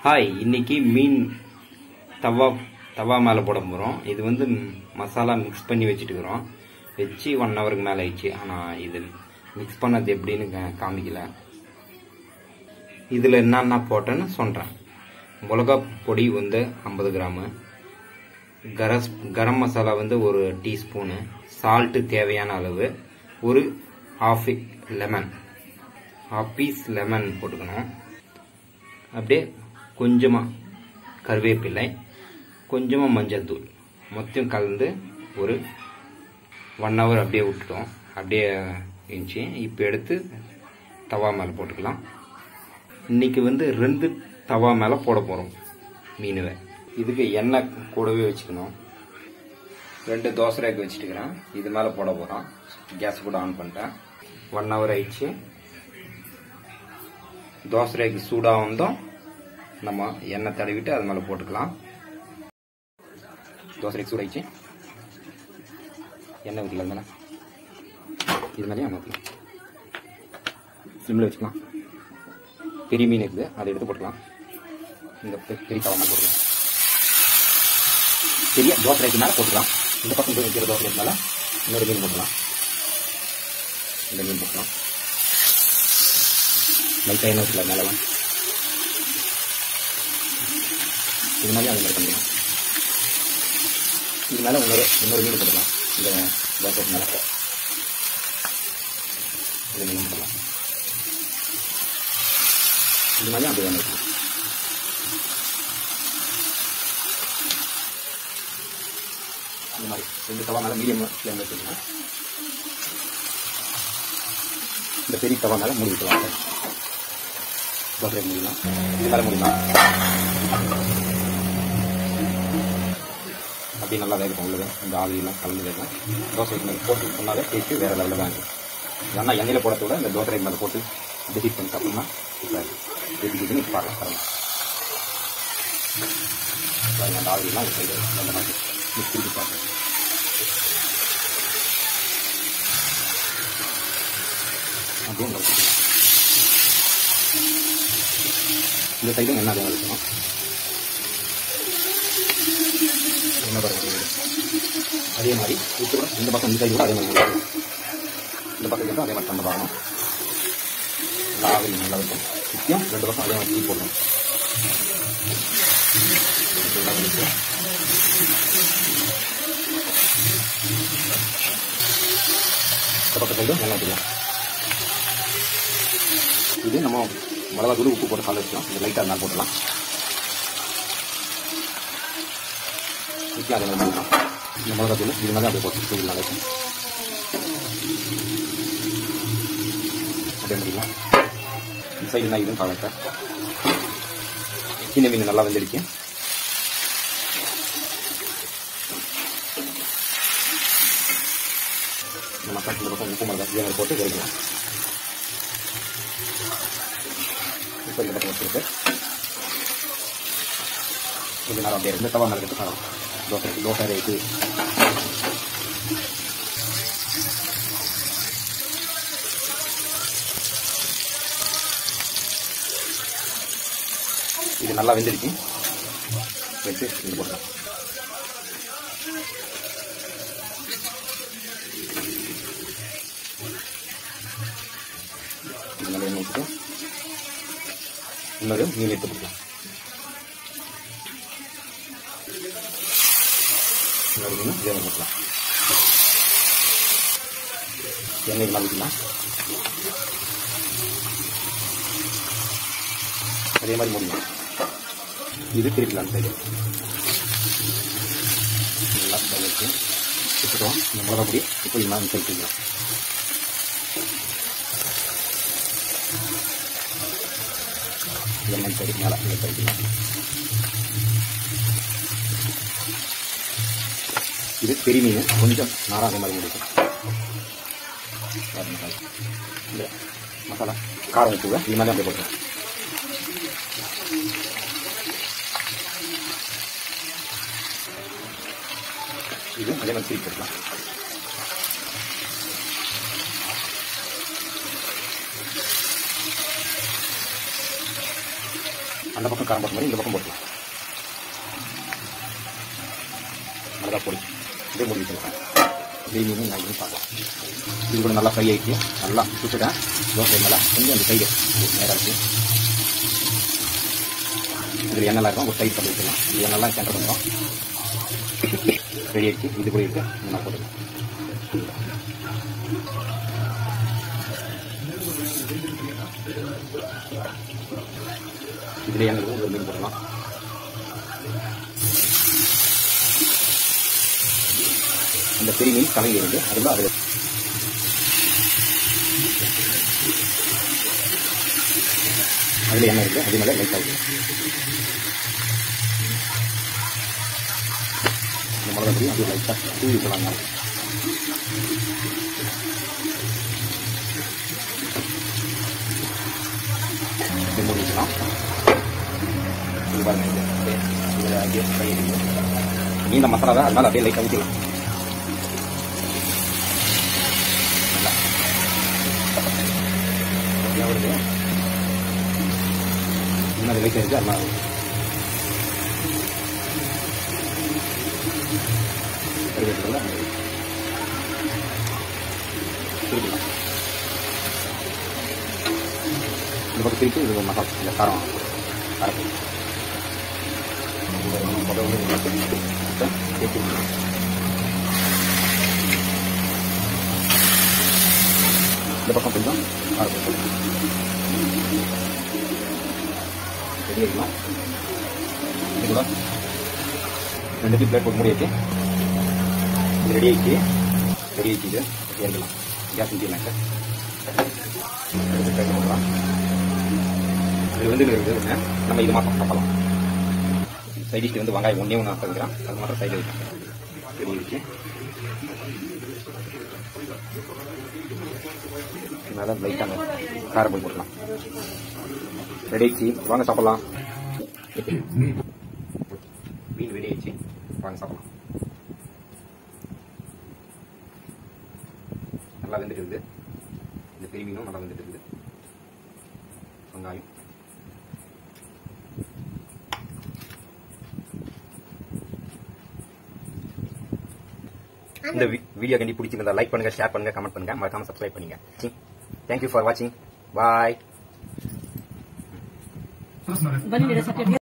Hi இன்னைக்கு மீன் தவா தவா மேலே போட போகிறோம் இது வந்து மசாலா மிக்ஸ் பண்ணி வச்சுட்டு இருக்கிறோம் வச்சு ஒன் ஹவருக்கு மேலே ஆயிடுச்சு ஆனால் இது மிக்ஸ் பண்ணது எப்படின்னு கா- காமிக்கல இதில் என்னென்ன போட்டேன்னு சொல்கிறேன் மிளகா பொடி வந்து ஐம்பது கிராமு கரஸ் கரம் மசாலா வந்து ஒரு டீஸ்பூனு சால்ட்டு தேவையான அளவு ஒரு half lemon half piece lemon போட்டுக்கணும் அப்படியே கொஞ்சமாக கருவேப்பிலை கொஞ்சமாக மஞ்சள் தூள் மொத்தம் கலந்து ஒரு ஒன் ஹவர் அப்படியே விட்டுட்டோம் அப்படியே இருந்துச்சு இப்போ எடுத்து தவா மேலே போட்டுக்கலாம் இன்னைக்கு வந்து ரெண்டு தவா மேலே போட போகிறோம் மீனுவை இதுக்கு எண்ணெய் கூடவே வச்சுக்கணும் ரெண்டு தோசை ரேக்கு வச்சுட்டுக்கிறேன் இது மேலே போட போகிறோம் கேஸ் கூட ஆன் பண்ணிட்டேன் ஒன் ஹவர் ஆயிடுச்சு தோசை ரேக்கு சூடாக வந்தோம் நம்ம எண்ணெய் தடவிட்டு அது மேலே போட்டுக்கலாம் தோசை ரேக்கு சூடாயிடுச்சு எண்ணெய் ஊற்றலாம் தானே இது மேலேயும் எண்ணெய் ஊற்றலாம் சிம்மில் வச்சுக்கலாம் பெரிய மீன் இருக்குது அதை எடுத்து போட்டுக்கலாம் இந்த பெ- பெரிய தவா மேலே போட்டுக்கலாம் பெரிய தோசை ரேக்கு மேலே போட்டுக்கலாம் இந்த பக்கம் வைக்கிற தோசை ரேக்கு மேலே இன்னொரு மீன் போட்டுக்கலாம் இந்த மீன் போட்டுக்கலாம் லைட்டாக எண்ணெய் ஊற்றலாம் மேலே இது மாதிரி அது மாதிரி பண்ணிக்கலாம் இது மேலே இன்னொரு இன்னொரு மீன் போட்டுக்கலாம் இந்த தோசை மேலே இது மீன் போடலாம் இது மாதிரி அப்படி வேணும் வைக்கலாம். இந்த மாதிரி ரெண்டு தவா மேலே மீடியம் ஃப்ளேம் வச்சுக்கலாம் இந்த பெரிய தவா மேலே மூடி விட்டுலாம் தோசை முடியலாம் இது மேலே முடியலாம் அப்படியே நல்லா வேகும் உள்ளது இந்த ஆவியெல்லாம் கலந்து வேகும் தோசை மேலே போட்டு சொன்னாலே டேஸ்ட்டு வேறு லெவலில் தான் இருக்கும் ஏன்னா எண்ணெயில் போடத்தை விட இந்த தோசை மேலே போட்டு டிசிட் பண்ணி சாப்பிட்டோம்னா சூப்பராக இருக்கும் எப்படி இருக்குன்னு பார்க்கலாம் பாருங்க பாருங்க அந்த ஆவியெல்லாம் ஒரு சைடு அந்த மாதிரி மிக்ஸ் திருப்பி பார்க்குறேன் அப்படியே நல்லா வச்சுக்கலாம். இந்த சைடும் என்ன அதிகம் இருக்கணும் என்ன பாருங்க இது. அதே மாதிரி இது கூட இந்த பக்கம் இந்த சைடு கூட அதே மாதிரி இருக்கும். இந்த பக்கம் இருக்கும் அதே மாதிரி தந்த பாருங்க நல்லா ஆவில் நல்லா இருக்கும் சுத்தியும் ரெண்டு பக்கம் அதே மாதிரி டீ போடணும் இது நல்லா இருக்கு. இந்த பக்கம் சைடும் எண்ணெய் ஊற்றிக்கலாம் இது நம்ம மிளகா தூள் உப்பு போட்டு கால வச்சோம் இது லைட்டாக இருந்தாலும் போட்டுக்கலாம் நிற்கும் அதே மாதிரி பண்ணிக்கலாம். இந்த மிளகா தூள் இது மாதிரி அப்படியே போட்டு தூள் நல்லா இருக்கும் அப்படியே முடியலாம் இந்த சைடு நான் இதுவும் காலத்தை சின்ன மீன் நல்லா வந்துடுச்சு இந்த மசாலா இந்த பக்கம் உப்பு மிளகா இதே மாதிரி போட்டு வெறுக்கலாம் இப்போ இந்த பக்கம் வச்சுருக்கு கொஞ்ச நேரம் அப்படியே இருந்து தவா மேலே எடுத்து தோசை தோசை ரேட்டு இது நல்லா வெந்துருச்சு எடுத்து இது போட்டோம் இது நல்லா எண்ணெய் ஊற்றிட்டு இன்னொரு மீன் எடுத்து கொடுக்கலாம் இன்னொரு மீன் இதே மாதிரி கொடுக்கலாம் எண்ணெய் நல்லா ஊற்றிக்கலாம் அதே மாதிரி முடியும் இது திருப்பிலாம் சைடு நல்லா வச்சு வச்சுட்டோம் இந்த மிளகா பொடி இப்போ இது மாதிரி சேர்த்துக்கலாம் எண்ணெய் சைடு மேலே இங்கே சரிக்கலாம் இது பெரிய மீன் கொஞ்சம் நாராக அதே மாதிரி முடிக்கும் பாருங்க பாருங்க. இந்த மசாலா காரம் உப்பு இது மாதிரி அப்படியே போட்டுருவோம் இது அதே மாதிரி திருப்பி போட்டுக்கலாம் அந்த பக்கம் காரம் போட்ட மாதிரி இந்த பக்கம் போட்டுக்கலாம் மிளகா பொடி இதே மூடி வச்சுருக்கேன் இதே மீன் நான் பண்ணி பார்க்கலாம் இது கூட நல்லா ஃப்ரை ஆகிடுச்சு நல்லா சுட்டுட்டேன் தோசை நல்லா கொஞ்சம் அந்த சைடு நேராக இருக்குது இதில் எண்ணெய் இருக்கும் ஒரு சைடு பண்ணி வச்சுக்கலாம் இது எண்ணெய்லாம் சென்டர் பண்ணுறோம் ரெடி ஆகிடுச்சு இது கூட இருக்குது நல்லா போட்டுக்கலாம் இதில் எண்ணெய் ஒரு மீன் போடலாம் அந்த பெரிய மீன் கலங்கி இருக்கு அதுல அது அதுல எண்ணெய் இருக்கு அது மேலே லைட் ஆகுது இந்த மிளகா பொடி அது லைட்டாக தூவி விடலாங்க இது முடிக்கலாம் இது பாருங்க இது அப்படியே இதில் அப்படியே ஃப்ரை ஆகிடுது மீன் மசாலா தான் அதனால அப்படியே லைட்டாக ஊற்றிடலாம் நல்லா அப்படியே வருது இன்னும் அது லைட்டாக இருக்குது அதனால கருவேப்பிலை திருப்பிக்கலாம் இந்த பக்கம் திருப்பி இது மசாலா இந்த காரம் காரப்பொடி இந்த பக்கம் கொஞ்சம் காரப்பொடி ரெடி ஆகிக்கலாம் இது கூட ரெண்டு பிளேட் போட்டு மூடி வச்சு இது ரெடி ஆகிடுச்சு ரெடி ஆகிடுச்சு இது இறங்கலாம் கேஸ் ஊற்றிடலாம் சார் எடுத்து பேக் பண்ணலாம் இது வந்து இருக்குது நம்ம இது மாத்திரம் சாப்பிடலாம் சைடிஷ்க்கு வந்து வெங்காயம் ஒன்றே ஒன்று ஆக்கிக்கிறேன் அது மாத்திரம் சைடு வைக்கலாம் ரெடி ஆகிடுச்சு மேலே லைட்டாக காரப்பொடி போடலாம் ரெடி ஆயிடுச்சு வாங்க சாப்பிடலாம் மீன் ரெடி ஆயிடுச்சு வாங்க சாப்பிடலாம் நல்லா வெந்துட்டு இருக்குது இந்த பெரிய மீனும் நல்லா வெந்துட்டு இருக்குது வெங்காயம் இந்த வீடியோ கண்டி பிடிச்சிருந்தா லைக் பண்ணுங்க ஷேர் பண்ணுங்க கமெண்ட் பண்ணுங்க மறக்காம சப்ஸ்கிரைப் பண்ணுங்க தேங்க்யூ ஃபார் வாட்சிங் பாய் Vanille, das habt ihr